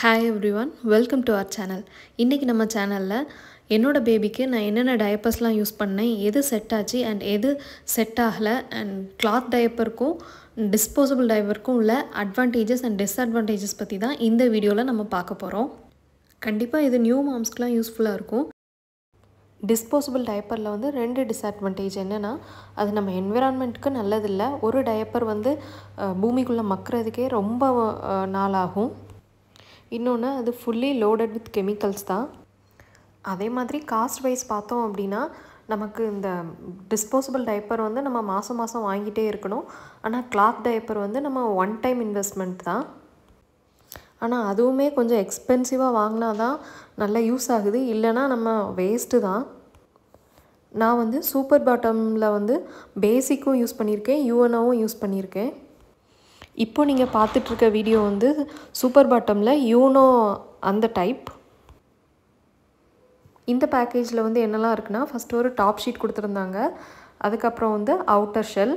hi everyone welcome to our channel இன்றைக்கி நம்ம சேனலில் என்னோடய பேபிக்கு நான் என்னென்ன டயப்பர்ஸ்லாம் யூஸ் பண்ணேன் எது செட் ஆச்சு அண்ட் எது செட் ஆகலை அண்ட் கிளாத் டயப்பருக்கும் டிஸ்போசபிள் டயப்பருக்கும் உள்ள அட்வான்டேஜஸ் அண்ட் டிஸ்அட்வான்டேஜஸ் பற்றி தான் இந்த வீடியோவில் நம்ம பார்க்க போகிறோம் கண்டிப்பாக இது நியூ மாம்ஸ்க்குலாம் யூஸ்ஃபுல்லாக இருக்கும் டிஸ்போசபிள் டயப்பரில் வந்து ரெண்டு டிஸ்அட்வான்டேஜ் என்னென்னா அது நம்ம என்விரான்மெண்ட்டுக்கு நல்லதில்லை ஒரு டயப்பர் வந்து அஹ், பூமிக்குள்ளே மக்கிறதுக்கே ரொம்ப அஹ், நாளாகும் இன்னொன்று அது ஃபுல்லி லோடட் வித் கெமிக்கல்ஸ் தான் அதே மாதிரி காஸ்ட் வைஸ் பார்த்தோம் அப்படின்னா நமக்கு இந்த டிஸ்போசபிள் டைப்பர் வந்து நம்ம மாதம் மாதம் வாங்கிட்டே இருக்கணும் ஆனால் கிளாத் டைப்பர் வந்து நம்ம ஒன் டைம் இன்வெஸ்ட்மெண்ட் தான் ஆனால் அதுவுமே கொஞ்சம் எக்ஸ்பென்சிவாக வாங்கினா தான் நல்லா யூஸ் ஆகுது இல்லைன்னா நம்ம வேஸ்ட்டு தான் நான் வந்து சூப்பர் பாட்டமில் வந்து பேசிக்கும் யூஸ் பண்ணியிருக்கேன் யூஎன்ஓவும் யூஸ் பண்ணியிருக்கேன் இப்போ நீங்கள் பார்த்துட்ருக்க வீடியோ வந்து சூப்பர் பாட்டமில் யூனோ அந்த டைப் இந்த பேக்கேஜில் வந்து என்னெல்லாம் இருக்குன்னா ஃபஸ்ட்டு ஒரு டாப் ஷீட் கொடுத்துருந்தாங்க அதுக்கப்புறம் வந்து அவுட்டர் ஷெல்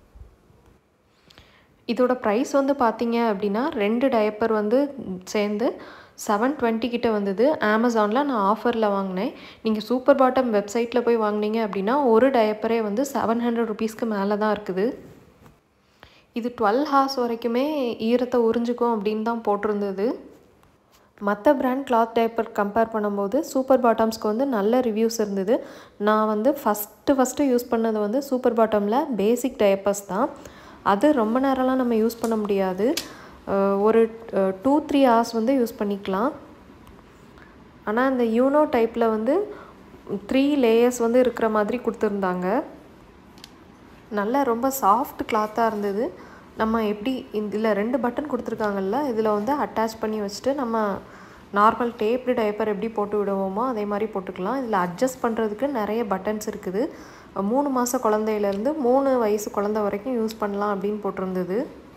இதோட ப்ரைஸ் வந்து பார்த்தீங்க அப்படின்னா ரெண்டு டயப்பர் வந்து சேர்ந்து செவன் டுவெண்ட்டி கிட்ட வந்தது அமேசானில் நான் ஆஃபரில் வாங்கினேன் நீங்கள் சூப்பர் பாட்டம் வெப்சைட்டில் போய் வாங்கினீங்க அப்படின்னா ஒரு டயப்பரே வந்து செவன் ஹண்ட்ரட் ருபீஸ்க்கு மேலே தான் இருக்குது இது டுவெல் ஹார்ஸ் வரைக்குமே ஈரத்தை உறிஞ்சிக்கும் அப்படின்னு தான் போட்டிருந்தது மற்ற பிராண்ட் கிளாத் டைப்பர் கம்பேர் பண்ணும்போது சூப்பர் பாட்டம்ஸ்க்கு வந்து நல்ல ரிவ்யூஸ் இருந்தது நான் வந்து ஃபஸ்ட்டு ஃபஸ்ட்டு யூஸ் பண்ணது வந்து சூப்பர் பாட்டமில் பேசிக் டைப்பர்ஸ் தான் அது ரொம்ப நேரம்லாம் நம்ம யூஸ் பண்ண முடியாது அஹ் ஒரு டூ த்ரீ ஹவர்ஸ் வந்து யூஸ் பண்ணிக்கலாம் ஆனால் இந்த யூனோ டைப்பில் வந்து த்ரீ லேயர்ஸ் வந்து இருக்கிற மாதிரி கொடுத்துருந்தாங்க நல்லா ரொம்ப சாஃப்ட் கிளாத்தாக இருந்தது நம்ம எப்படி இதில் ரெண்டு பட்டன் கொடுத்துருக்காங்கல்ல இதில் வந்து அட்டாச் பண்ணி வச்சுட்டு நம்ம நார்மல் டேப்டு டைப்பர் எப்படி போட்டு விடுவோமோ அதே மாதிரி போட்டுக்கலாம் இதில் அட்ஜஸ்ட் பண்ணுறதுக்கு நிறைய பட்டன்ஸ் இருக்குது மூணு மாத குழந்தையிலேருந்து மூணு வயசு குழந்தை வரைக்கும் யூஸ் பண்ணலாம் அப்படின்னு போட்டிருந்தது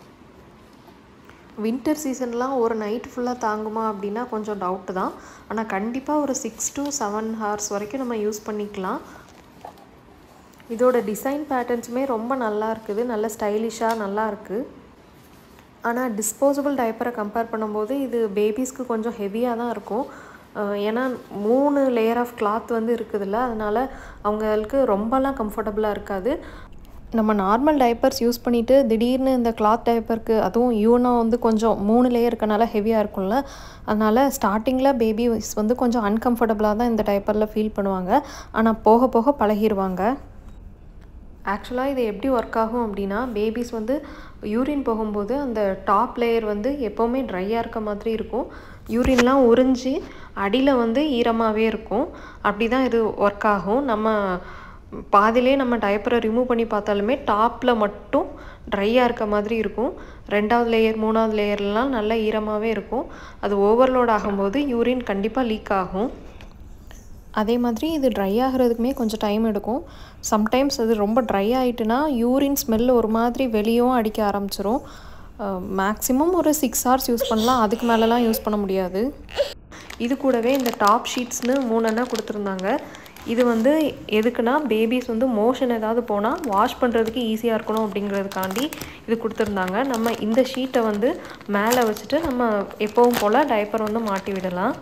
வின்டர் சீசன்லாம் ஒரு நைட் ஃபுல்லாக தாங்குமா அப்படின்னா கொஞ்சம் டவுட்டு தான் ஆனால் கண்டிப்பாக ஒரு சிக்ஸ் to செவன் ஹார்ஸ் வரைக்கும் நம்ம யூஸ் பண்ணிக்கலாம் இதோட டிசைன் பேட்டர்ன்ஸுமே ரொம்ப நல்லா இருக்குது நல்ல ஸ்டைலிஷாக நல்லா இருக்குது ஆனால் டிஸ்போசபிள் டைப்பரை கம்பேர் பண்ணும்போது இது பேபிஸ்க்கு கொஞ்சம் ஹெவியாக தான் இருக்கும் அஹ் ஏன்னா மூணு லேயர் ஆஃப் கிளாத் வந்து இருக்குதுல்ல அதனால் அவங்களுக்கு ரொம்பலாம் கம்ஃபர்டபுளாக இருக்காது நம்ம நார்மல் டைப்பர்ஸ் யூஸ் பண்ணிவிட்டு திடீர்னு இந்த கிளாத் டைப்பருக்கு அதுவும் யூனோ வந்து கொஞ்சம் மூணு லேயர் இருக்கனால ஹெவியாக இருக்கும்ல அதனால் ஸ்டார்டிங்கில் பேபிஸ் வந்து கொஞ்சம் அன்கம்ஃபர்டபுளாக தான் இந்த டைப்பரில் ஃபீல் பண்ணுவாங்க ஆனால் போக போக பழகிடுவாங்க ஆக்சுவலாக இது எப்படி ஒர்க் ஆகும் அப்படின்னா பேபிஸ் வந்து யூரின் போகும்போது அந்த டாப் லேயர் வந்து எப்போவுமே ட்ரையாக இருக்க மாதிரி இருக்கும் யூரின்லாம் உறிஞ்சி அடியில் வந்து ஈரமாகவே இருக்கும் அப்படி தான் இது ஒர்க் ஆகும் நம்ம பாதியிலே நம்ம டைப்பரை ரிமூவ் பண்ணி பார்த்தாலுமே டாப்பில் மட்டும் ட்ரையாக இருக்க மாதிரி இருக்கும் ரெண்டாவது லேயர் மூணாவது லேயர்லாம் நல்லா ஈரமாகவே இருக்கும் அது ஓவர்லோட் ஆகும்போது யூரின் கண்டிப்பாக லீக் ஆகும் அதே மாதிரி இது ட்ரை ஆகிறதுக்குமே கொஞ்சம் டைம் எடுக்கும் சம்டைம்ஸ் அது ரொம்ப ட்ரை ஆகிட்டுனா யூரின் ஸ்மெல் ஒரு மாதிரி வெளியும் அடிக்க ஆரம்பிச்சிரும் மேக்ஸிமம் ஒரு சிக்ஸ் ஹவர்ஸ் யூஸ் பண்ணலாம் அதுக்கு மேலெலாம் யூஸ் பண்ண முடியாது இது கூடவே இந்த டாப் ஷீட்ஸ்னு மூணெண்ணா கொடுத்துருந்தாங்க இது வந்து எதுக்குன்னா பேபிஸ் வந்து மோஷன் ஏதாவது போனால் வாஷ் பண்ணுறதுக்கு ஈஸியாக இருக்கணும் அப்படிங்கிறதுக்காண்டி இது கொடுத்துருந்தாங்க நம்ம இந்த ஷீட்டை வந்து மேலே வச்சுட்டு நம்ம எப்பவும் போல் டைப்பர் வந்து மாட்டி விடலாம்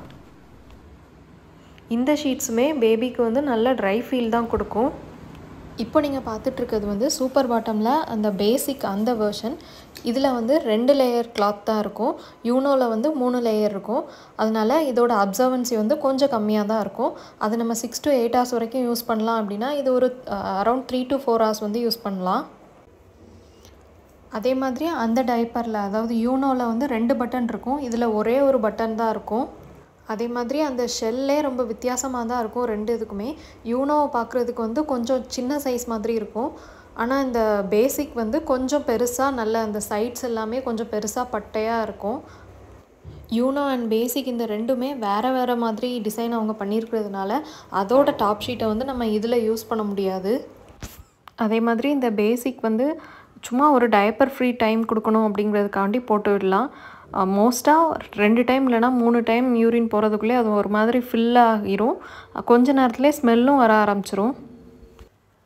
இந்த ஷீட்ஸுமே பேபிக்கு வந்து நல்ல ட்ரை ஃபீல் தான் கொடுக்கும் இப்போ நீங்கள் பார்த்துட்ருக்கிறது வந்து சூப்பர் பாட்டமில் அந்த பேசிக் அந்த வெர்ஷன் இதில் வந்து ரெண்டு லேயர் கிளாத் தான் இருக்கும் யூனோவில் வந்து மூணு லேயர் இருக்கும் அதனால் இதோட அப்சர்வன்சி வந்து கொஞ்சம் கம்மியாக தான் இருக்கும் அது நம்ம சிக்ஸ் to எயிட் ஹவர்ஸ் வரைக்கும் யூஸ் பண்ணலாம் அப்படின்னா இது ஒரு around three to four hours வந்து யூஸ் பண்ணலாம் அதே மாதிரி அந்த டைப்பரில் அதாவது யூனோவில் வந்து ரெண்டு பட்டன் இருக்கும் இதில் ஒரே ஒரு பட்டன் தான் இருக்கும் அதே மாதிரி அந்த ஷெல்லே ரொம்ப வித்தியாசமாக தான் இருக்கும் ரெண்டு இதுக்குமே யூனோவை பார்க்குறதுக்கு வந்து கொஞ்சம் சின்ன சைஸ் மாதிரி இருக்கும் ஆனால் இந்த பேசிக் வந்து கொஞ்சம் பெருசாக நல்ல அந்த சைட்ஸ் எல்லாமே கொஞ்சம் பெருசாக பட்டையாக இருக்கும் யூனோ அண்ட் பேசிக் இந்த ரெண்டுமே வேறு வேறு மாதிரி டிசைன் அவங்க பண்ணியிருக்கிறதுனால அதோட டாப் ஷீட்டை வந்து நம்ம இதில் யூஸ் பண்ண முடியாது அதே மாதிரி இந்த பேசிக் வந்து சும்மா ஒரு டயப்பர் ஃப்ரீ டைம் கொடுக்கணும் அப்படிங்கிறதுக்காண்டி போட்டு விடலாம் மோஸ்ட்டாக ரெண்டு டைம் இல்லைனா மூணு டைம் யூரின் போகிறதுக்குள்ளே அது ஒரு மாதிரி ஃபில் ஆகிரும் கொஞ்ச நேரத்துலேயே ஸ்மெல்லும் வர ஆரம்பிச்சிரும்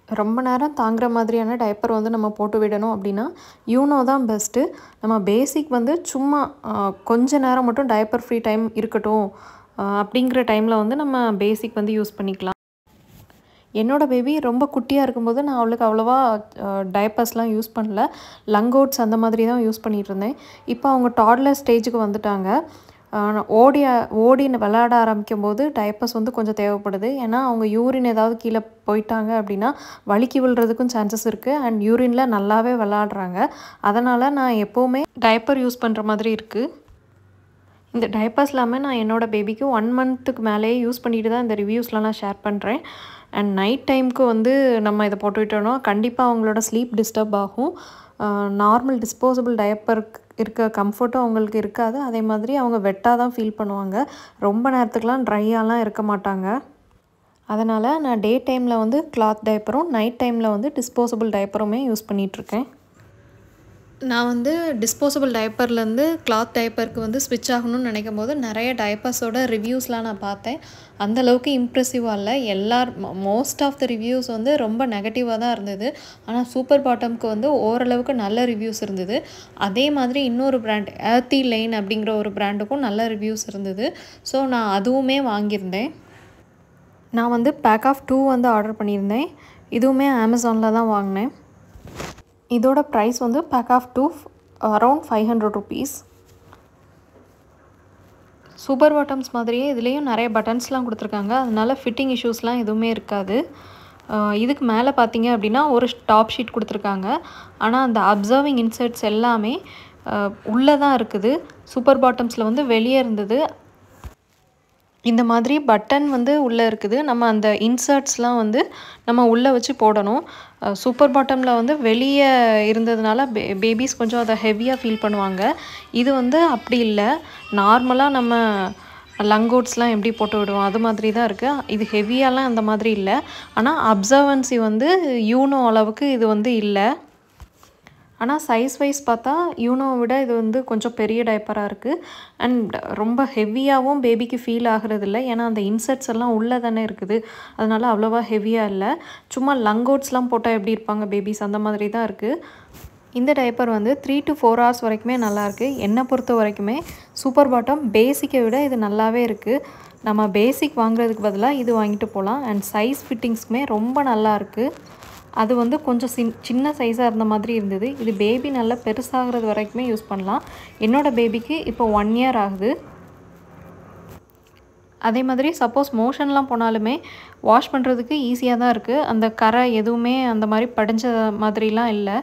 ரொம்ப நேரம் தாங்குற மாதிரியான டைப்பர் வந்து நம்ம போட்டு விடணும் அப்படின்னா யூனோ தான் பெஸ்ட்டு நம்ம பேசிக் வந்து சும்மா கொஞ்ச நேரம் மட்டும் டைப்பர் ஃப்ரீ டைம் இருக்கட்டும் அப்படிங்கிற டைமில் வந்து நம்ம பேசிக் வந்து யூஸ் பண்ணிக்கலாம் என்னோடய பேபி ரொம்ப குட்டியாக இருக்கும்போது நான் அவளுக்கு அவ்வளோவா டைப்பர்ஸ்லாம் யூஸ் பண்ணல லங்கோட்ஸ் அந்த மாதிரி தான் யூஸ் பண்ணிகிட்டு இருந்தேன் இப்போ அவங்க டாட்லர் ஸ்டேஜுக்கு வந்துட்டாங்க ஓடி ஓடி விளையாட ஆரம்பிக்கும் போது டைப்பர்ஸ் வந்து கொஞ்சம் தேவைப்படுது ஏன்னா அவங்க யூரின் ஏதாவது கீழே போயிட்டாங்க அப்படின்னா வலிக்கி விழுறதுக்கும் சான்சஸ் இருக்குது அண்ட் யூரினில் நல்லாவே விளாடுறாங்க அதனால் நான் எப்போவுமே டைப்பர் யூஸ் பண்ணுற மாதிரி இருக்குது இந்த டைப்பர்ஸ் இல்லாமல் நான் என்னோடய பேபிக்கு ஒன் மந்த்துக்கு மேலேயே யூஸ் பண்ணிட்டு தான் இந்த ரிவ்யூஸ்லாம் நான் ஷேர் பண்ணுறேன் அண்ட் நைட் டைமுக்கு வந்து நம்ம இதை போட்டு விட்டோம்னா கண்டிப்பாக அவங்களோட ஸ்லீப் டிஸ்டர்ப் ஆகும் நார்மல் டிஸ்போசபிள் டைப்பர் இருக்க கம்ஃபர்ட்டும் அவங்களுக்கு இருக்காது அதே மாதிரி அவங்க வெட்டாக தான் ஃபீல் பண்ணுவாங்க ரொம்ப நேரத்துக்குலாம் ட்ரையாலாம் இருக்க மாட்டாங்க அதனால் நான் டே டைமில் வந்து கிளாத் டைப்பரும் நைட் டைமில் வந்து டிஸ்போசபிள் டைப்பருமே யூஸ் பண்ணிகிட்ருக்கேன் நான் வந்து டிஸ்போசபிள் டைப்பர்லேருந்து கிளாத் டைப்பருக்கு வந்து ஸ்விட்ச் ஆகணும்னு நினைக்கும் போது நிறைய டைப்பர்ஸோட ரிவ்யூஸ்லாம் நான் பார்த்தேன் அந்தளவுக்கு இம்ப்ரெசிவாக இல்லை எல்லார் மோஸ்ட் ஆஃப் த ரிவ்யூஸ் வந்து ரொம்ப நெகட்டிவாக தான் இருந்தது ஆனால் சூப்பர் பாட்டம்க்கு வந்து ஓரளவுக்கு நல்ல ரிவ்யூஸ் இருந்தது அதே மாதிரி இன்னொரு பிராண்ட் ஏர்த்தி லைன் அப்படிங்கிற ஒரு பிராண்டுக்கும் நல்ல ரிவ்யூஸ் இருந்தது ஸோ நான் அதுவுமே வாங்கியிருந்தேன் நான் வந்து பேக் ஆஃப் டூ வந்து ஆர்டர் பண்ணியிருந்தேன் இதுவுமே அமேசானில் தான் வாங்கினேன் இதோட ப்ரைஸ் வந்து pack of two around five hundred rupees Super Bottoms மாதிரியே இதுலேயும் நிறைய பட்டன்ஸ்லாம் கொடுத்துருக்காங்க அதனால ஃபிட்டிங் இஷ்யூஸ்லாம் எதுவுமே இருக்காது இதுக்கு மேலே பார்த்தீங்க அப்படின்னா ஒரு டாப் ஷீட் கொடுத்துருக்காங்க ஆனால் அந்த அப்சர்விங் இன்சர்ட்ஸ் எல்லாமே உள்ளே தான் இருக்குது சூப்பர் பாட்டம்ஸில் வந்து வெளியே இருந்தது இந்த மாதிரி பட்டன் வந்து உள்ளே இருக்குது நம்ம அந்த இன்சர்ட்ஸ்லாம் வந்து நம்ம உள்ளே வச்சு போடணும் சூப்பர் பாட்டமில் வந்து வெளியே இருந்ததுனால பே பேபிஸ் கொஞ்சம் அதை ஹெவியாக ஃபீல் பண்ணுவாங்க இது வந்து அப்படி இல்லை நார்மலாக நம்ம லங்கோட்ஸ்லாம் எப்படி போட்டு விடுவோம் அது மாதிரி தான் இருக்குது இது ஹெவியாலாம் அந்த மாதிரி இல்லை ஆனால் அப்சர்வன்சி வந்து யூனோ அளவுக்கு இது வந்து இல்லை ஆனால் சைஸ் வைஸ் பார்த்தா யூனோவை விட இது வந்து கொஞ்சம் பெரிய டைப்பராக இருக்குது அண்ட் ரொம்ப ஹெவியாகவும் பேபிக்கு ஃபீல் ஆகிறது இல்லை ஏன்னா அந்த இன்செர்ட்ஸ் எல்லாம் உள்ளே தானே இருக்குது அதனால் அவ்வளோவா ஹெவியாக இல்லை சும்மா லங்கோட்ஸ்லாம் போட்டால் எப்படி இருப்பாங்க பேபிஸ் அந்த மாதிரி தான் இருக்குது இந்த டைப்பர் வந்து த்ரீ டு ஃபோர் ஹவர்ஸ் வரைக்குமே நல்லாயிருக்கு என்னை பொறுத்த வரைக்குமே சூப்பர் பாட்டம் பேசிக்கை விட இது நல்லாவே இருக்குது நம்ம பேசிக் வாங்குறதுக்கு பதிலாக இது வாங்கிட்டு போகலாம் அண்ட் சைஸ் ஃபிட்டிங்ஸ்க்குமே ரொம்ப நல்லாயிருக்கு அது வந்து கொஞ்சம் சின் சின்ன சைஸாக இருந்த மாதிரி இருந்தது இது பேபி நல்லா பெருசாகிறது வரைக்குமே யூஸ் பண்ணலாம் என்னோடய பேபிக்கு இப்போ ஒன் இயர் ஆகுது அதே மாதிரி சப்போஸ் மோஷன்லாம் போனாலுமே வாஷ் பண்ணுறதுக்கு ஈஸியாக தான் இருக்குது அந்த கரை எதுவுமே அந்த மாதிரி படிஞ்ச மாதிரிலாம் இல்லை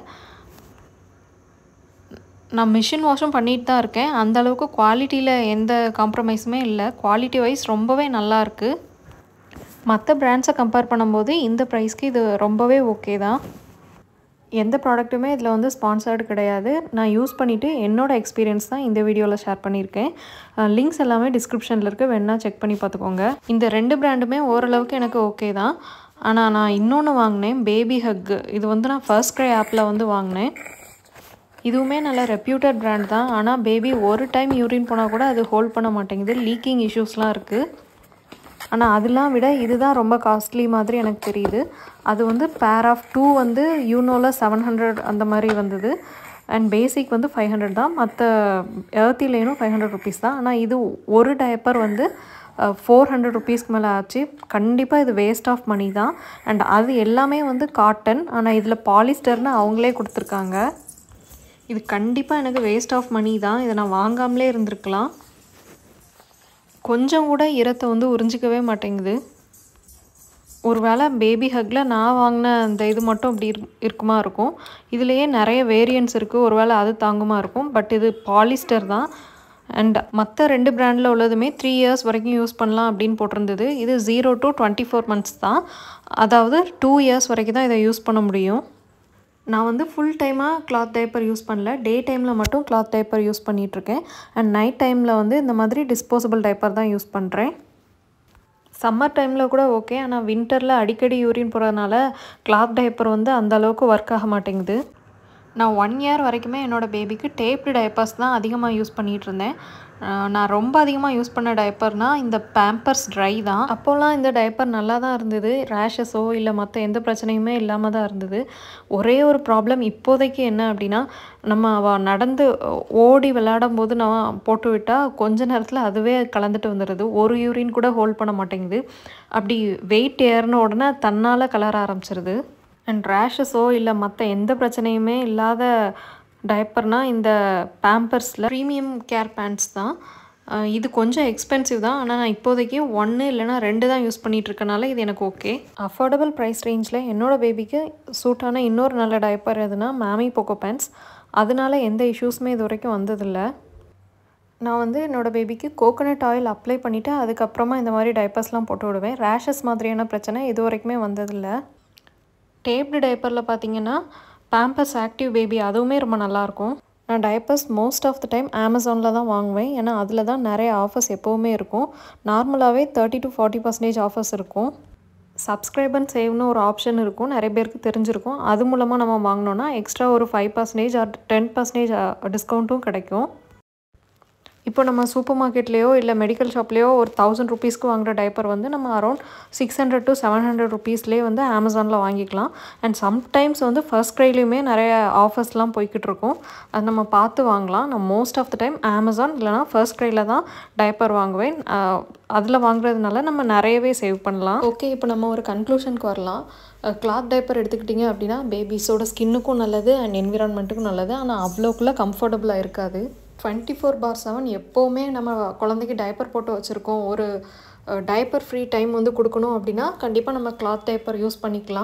நான் மிஷின் வாஷும் பண்ணிட்டு தான் இருக்கேன் அந்த அளவுக்கு குவாலிட்டியில் எந்த காம்ப்ரமைஸுமே இல்லை குவாலிட்டி வைஸ் ரொம்பவே நல்லாயிருக்கு மற்ற பிராண்ட்ஸை கம்பேர் பண்ணும்போது இந்த ப்ரைஸ்க்கு இது ரொம்பவே ஓகே தான் எந்த ப்ராடக்ட்டுமே இதில் வந்து ஸ்பான்சர்டு கிடையாது நான் யூஸ் பண்ணிவிட்டு என்னோடய எக்ஸ்பீரியன்ஸ் தான் இந்த வீடியோவில் ஷேர் பண்ணியிருக்கேன் லிங்க்ஸ் எல்லாமே டிஸ்கிரிப்ஷனில் இருக்குது வேணால் செக் பண்ணி பார்த்துக்கோங்க இந்த ரெண்டு பிராண்டுமே ஓரளவுக்கு எனக்கு ஓகே தான் ஆனால் நான் இன்னொன்று வாங்கினேன் பேபி ஹக் இது வந்து நான் ஃபர்ஸ்ட் க்ரை ஆப்பில் வந்து வாங்கினேன் இதுவுமே நல்ல ரெப்யூட்டட் பிராண்ட் தான் ஆனால் பேபி ஒரு டைம் யூரின் போனால் கூட அது ஹோல்ட் பண்ண மாட்டேங்குது லீக்கிங் இஷ்யூஸ்லாம் இருக்குது ஆனால் அதெல்லாம் விட இதுதான் ரொம்ப காஸ்ட்லி மாதிரி எனக்கு தெரியுது அது வந்து பேர் ஆஃப் டூ வந்து யூனோவில் செவன் ஹண்ட்ரட் அந்த மாதிரி வந்தது அண்ட் பேசிக் வந்து ஃபைவ் ஹண்ட்ரட் தான் மற்ற ஏர்த்தி லைனும் ஃபைவ் ஹண்ட்ரட் ருபீஸ் தான் ஆனால் இது ஒரு டைப்பர் வந்து ஃபோர் ஹண்ட்ரட் ருபீஸ்க்கு மேலே ஆச்சு கண்டிப்பாக இது வேஸ்ட் ஆஃப் மணி தான் அண்ட் அது எல்லாமே வந்து காட்டன் ஆனால் இதில் பாலிஸ்டர்னு அவங்களே கொடுத்துருக்காங்க இது கண்டிப்பாக எனக்கு வேஸ்ட் ஆஃப் மணி தான் இதை நான் வாங்காமலே இருந்திருக்கலாம் கொஞ்சம் கூட ஈரத்தை வந்து உறிஞ்சிக்கவே மாட்டேங்குது ஒரு வேளை பேபி ஹக்கில் நான் வாங்கின அந்த இது மட்டும் அப்படி இரு இருக்குமா இருக்கும் இதுலேயே நிறைய வேரியன்ட்ஸ் இருக்குது ஒரு வேளை அது தாங்குமா இருக்கும் பட் இது பாலிஸ்டர் தான் அண்ட் மற்ற ரெண்டு பிராண்டில் உள்ளதுமே த்ரீ இயர்ஸ் வரைக்கும் யூஸ் பண்ணலாம் அப்படின்னு போட்டிருந்தது இது zero to twenty four months தான் அதாவது டூ இயர்ஸ் வரைக்கும் தான் இதை யூஸ் பண்ண முடியும் நான் வந்து ஃபுல் டைமாக கிளாத் டைப்பர் யூஸ் பண்ணல டே டைமில் மட்டும் கிளாத் டைப்பர் யூஸ் பண்ணிகிட்ருக்கேன் அண்ட் நைட் டைமில் வந்து இந்த மாதிரி டிஸ்போசபிள் டைப்பர் தான் யூஸ் பண்ணுறேன் சம்மர் டைமில் கூட ஓகே ஆனால் வின்டரில் அடிக்கடி யூரின் போகிறதுனால கிளாத் டைப்பர் வந்து அந்த அளவுக்கு ஒர்க் ஆக மாட்டேங்குது நான் ஒன் இயர் வரைக்குமே என்னோடய பேபிக்கு டேப்டு டைப்பர்ஸ் தான் அதிகமாக யூஸ் பண்ணிகிட்டு இருந்தேன் நான் ரொம்ப அதிகமாக யூஸ் பண்ண டைப்பர்னால் இந்த பேம்பர்ஸ் ட்ரை தான் அப்போல்லாம் இந்த டைப்பர் நல்லா தான் இருந்தது ரேஷஸோ இல்லை மற்ற எந்த பிரச்சனையுமே இல்லாமல் தான் இருந்தது ஒரே ஒரு ப்ராப்ளம் இப்போதைக்கு என்ன அப்படின்னா நம்ம அவ நடந்து ஓடி விளையாடும் போது நான் போட்டு விட்டால் கொஞ்ச நேரத்தில் அதுவே கலந்துட்டு வந்துடுது ஒரு யூரின் கூட ஹோல்ட் பண்ண மாட்டேங்குது அப்படி வெயிட் ஏறின உடனே தன்னால் கலர ஆரம்பிச்சிருது அண்ட் ரேஷஸோ இல்லை மற்ற எந்த பிரச்சனையுமே இல்லாத டைப்பர்னால் இந்த பேம்பர்ஸில் ப்ரீமியம் கேர் பேண்ட்ஸ் தான் அஹ் இது கொஞ்சம் எக்ஸ்பென்சிவ் தான் ஆனால் நான் இப்போதைக்கு ஒன்று இல்லைனா ரெண்டு தான் யூஸ் பண்ணிகிட்டு இருக்கனால இது எனக்கு ஓகே அஃபோர்டபுள் ப்ரைஸ் ரேஞ்சில் என்னோடய பேபிக்கு சூட்டான இன்னொரு நல்ல டைப்பர் எதுனா மேமி போக்கோ பேண்ட்ஸ் அதனால எந்த இஷ்யூஸுமே இது வரைக்கும் வந்ததில்லை நான் வந்து என்னோடய பேபிக்கு கோகோனட் ஆயில் அப்ளை பண்ணிவிட்டு அதுக்கப்புறமா இந்த மாதிரி டைப்பர்ஸ்லாம் போட்டு விடுவேன் ரேஷஸ் மாதிரியான பிரச்சனை இது வரைக்குமே வந்ததில்லை டேப்டு டைப்பரில் பார்த்தீங்கன்னா பேம்பர்ஸ் ஆக்டிவ் பேபி அதுவுமே ரொம்ப நல்லாயிருக்கும் நான் diapers most of the time அமேசானில் தான் வாங்குவேன் ஏன்னா அதில் தான் நிறைய ஆஃபர்ஸ் எப்போவுமே இருக்கும் நார்மலாகவே thirty to forty percentage offers இருக்கும் சப்ஸ்கிரைப் அண்ட் சேவ்னு ஒரு ஆப்ஷன் இருக்கும் நிறைய பேருக்கு தெரிஞ்சிருக்கும் அது மூலமாக நம்ம வாங்கினோன்னா எக்ஸ்ட்ரா ஒரு five percentage or ten percentage டிஸ்கவுண்ட்டும் கிடைக்கும் இப்போ நம்ம சூப்பர் மார்க்கெட்லேயோ இல்லை மெடிக்கல் ஷாப்லேயோ ஒரு தௌசண்ட் ருபீஸ்க்கு வாங்குற டைப்பர் வந்து நம்ம around six hundred to seven hundred ருபீஸ்லேயே வந்து அமேசானில் வாங்கிக்கலாம் அண்ட் சம்டைம்ஸ் வந்து ஃபர்ஸ்ட் க்ரைலையுமே நிறைய ஆஃபர்ஸ்லாம் போய்கிட்டு இருக்கும் அது நம்ம பார்த்து வாங்கலாம் நான் most of the time Amazon இல்லைனா ஃபர்ஸ்ட் க்ரையில் தான் டைப்பர் வாங்குவேன் அதில் வாங்குறதுனால நம்ம நிறையவே சேவ் பண்ணலாம் ஓகே இப்போ நம்ம ஒரு கன்க்ளூஷனுக்கு வரலாம் கிளாத் டைப்பர் எடுத்துக்கிட்டிங்க அப்படின்னா பேபிஸோட ஸ்கின்னுக்கும் நல்லது அண்ட் என்விரான்மெண்ட்டுக்கும் நல்லது ஆனால் அவ்வளோக்குள்ளே கம்ஃபர்டபுளாக இருக்காது டுவெண்ட்டி ஃபோர் பார் செவன் எப்போவுமே நம்ம குழந்தைக்கு டைப்பர் போட்டு வச்சுருக்கோம் ஒரு டைப்பர் ஃப்ரீ டைம் வந்து கொடுக்கணும் அப்படின்னா கண்டிப்பாக நம்ம கிளாத் டைப்பர் யூஸ் பண்ணிக்கலாம்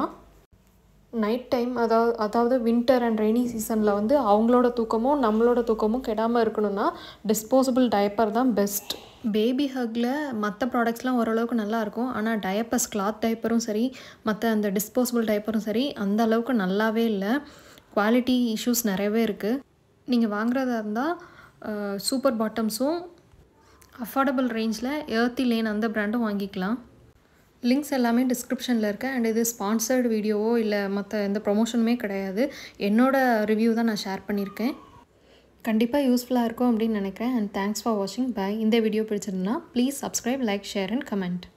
நைட் டைம் அதாவது அதாவது வின்டர் அண்ட் ரெய்னி சீசனில் வந்து அவங்களோட தூக்கமும் நம்மளோட தூக்கமும் கெடாமல் இருக்கணும்னா டிஸ்போசபிள் டைப்பர் தான் பெஸ்ட் பேபி ஹக்கில் மற்ற ப்ராடக்ட்ஸ்லாம் ஓரளவுக்கு நல்லாயிருக்கும் ஆனால் டயப்பர்ஸ் கிளாத் டைப்பரும் சரி மற்ற அந்த டிஸ்போசபிள் டைப்பரும் சரி அந்த அளவுக்கு நல்லாவே இல்லை குவாலிட்டி இஷ்யூஸ் நிறையவே இருக்குது நீங்கள் வாங்குறதா இருந்தால் சூப்பர் பாட்டம்ஸும் அஃபோர்டபுள் ரேஞ்சில் ஏர்த்தி லேன் அந்த ப்ராண்டும் வாங்கிக்கலாம் லிங்க்ஸ் எல்லாமே டிஸ்கிரிப்ஷனில் இருக்குது அண்ட் இது ஸ்பான்சர்டு வீடியோவோ இல்லை மற்ற எந்த ப்ரொமோஷனுமே கிடையாது என்னோடய ரிவ்யூ தான் நான் ஷேர் பண்ணியிருக்கேன் கண்டிப்பாக யூஸ்ஃபுல்லாக இருக்கும் அப்படின்னு நினைக்கிறேன் அண்ட் தேங்க்ஸ் ஃபார் வாட்சிங் பை இந்த வீடியோ பிடிச்சிருந்தா please subscribe like share and comment